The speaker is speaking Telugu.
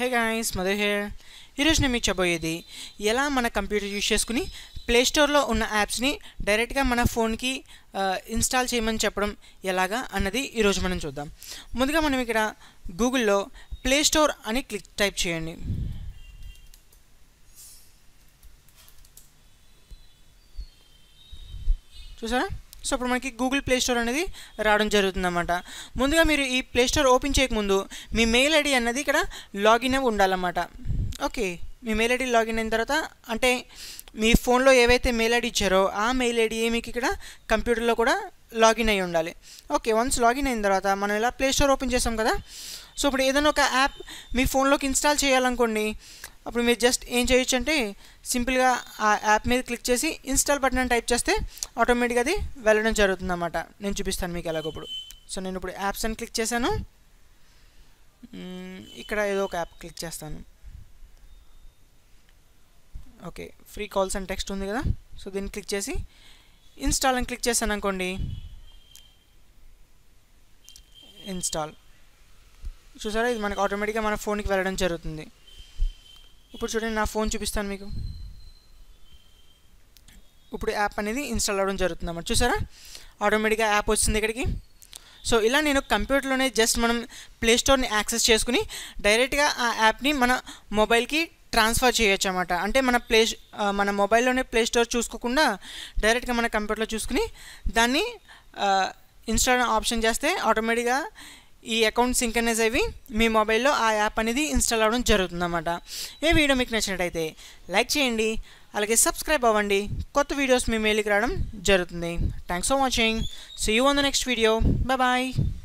హే గాయస్ మదర్ హేర్ ఈరోజు నేను మీకు చెప్పబోయేది ఎలా మన కంప్యూటర్ యూజ్ చేసుకుని ప్లే స్టోర్లో ఉన్న యాప్స్ని డైరెక్ట్గా మన ఫోన్కి ఇన్స్టాల్ చేయమని చెప్పడం ఎలాగా అన్నది ఈరోజు మనం చూద్దాం ముందుగా మనం ఇక్కడ గూగుల్లో ప్లే స్టోర్ అని క్లిక్ టైప్ చేయండి చూసారా సో ఇప్పుడు మనకి గూగుల్ ప్లే స్టోర్ అనేది రావడం జరుగుతుందన్నమాట ముందుగా మీరు ఈ ప్లే స్టోర్ ఓపెన్ చేయకముందు మీ మెయిల్ ఐడి అన్నది ఇక్కడ లాగిన్ అయి ఉండాలన్నమాట ఓకే మీ మెయిల్ ఐడి లాగిన్ అయిన తర్వాత అంటే మీ ఫోన్లో ఏవైతే మెయిల్ ఐడి ఇచ్చారో ఆ మెయిల్ ఐడి మీకు ఇక్కడ కంప్యూటర్లో కూడా లాగిన్ అయి ఉండాలి ఓకే వన్స్ లాగిన్ అయిన తర్వాత మనం ఇలా ప్లే స్టోర్ ఓపెన్ చేసాం కదా సో ఇప్పుడు ఏదైనా ఒక యాప్ మీ ఫోన్లోకి ఇన్స్టాల్ చేయాలనుకోండి అప్పుడు మీరు జస్ట్ ఏం చేయొచ్చు అంటే సింపుల్గా ఆ యాప్ మీద క్లిక్ చేసి ఇన్స్టాల్ బటన్ అని టైప్ చేస్తే ఆటోమేటిక్గా అది వెళ్ళడం జరుగుతుంది అన్నమాట నేను చూపిస్తాను మీకు ఎలాగో ఇప్పుడు సో నేను ఇప్పుడు యాప్స్ అని క్లిక్ చేశాను మ్మ్, ఇక్కడ ఏదో ఒక యాప్ క్లిక్ చేస్తాను okay free calls and text ఉంది కదా సో దీన్ని క్లిక్ చేసి ఇన్స్టాల్ అని క్లిక్ చేశాను అనుకోండి ఇన్స్టాల్ చూసారా ఇది మనకి ఆటోమేటిక్గా మన ఫోన్కి వెళ్ళడం జరుగుతుంది ఇప్పుడు చూడండి నా ఫోన్ చూపిస్తాను మీకు ఇప్పుడు యాప్ అనేది ఇన్స్టాల్ అవ్వడం జరుగుతుంది అన్నమాట చూసారా ఆటోమేటిక్గా యాప్ వచ్చింది ఇక్కడికి సో ఇలా నేను కంప్యూటర్లోనే జస్ట్ మనం ప్లే స్టోర్ని యాక్సెస్ చేసుకుని డైరెక్ట్గా ఆ యాప్ని మన మొబైల్కి ట్రాన్స్ఫర్ చేయొచ్చు అనమాట అంటే మన ప్లే మన మొబైల్లోనే ప్లే స్టోర్ చూసుకోకుండా డైరెక్ట్గా మన కంప్యూటర్లో చూసుకుని దాన్ని ఇన్స్టాల్ ఆప్షన్ చేస్తే ఆటోమేటిక్గా ఈ అకౌంట్ సింకనైజ్ అయ్యి మీ మొబైల్లో ఆ యాప్ అనేది ఇన్స్టాల్ అవ్వడం జరుగుతుందన్నమాట ఏ వీడియో మీకు నచ్చినట్టయితే లైక్ చేయండి అలాగే సబ్స్క్రైబ్ అవ్వండి కొత్త వీడియోస్ మీ మెయిల్కి రావడం జరుగుతుంది thanks for watching see you on the next video bye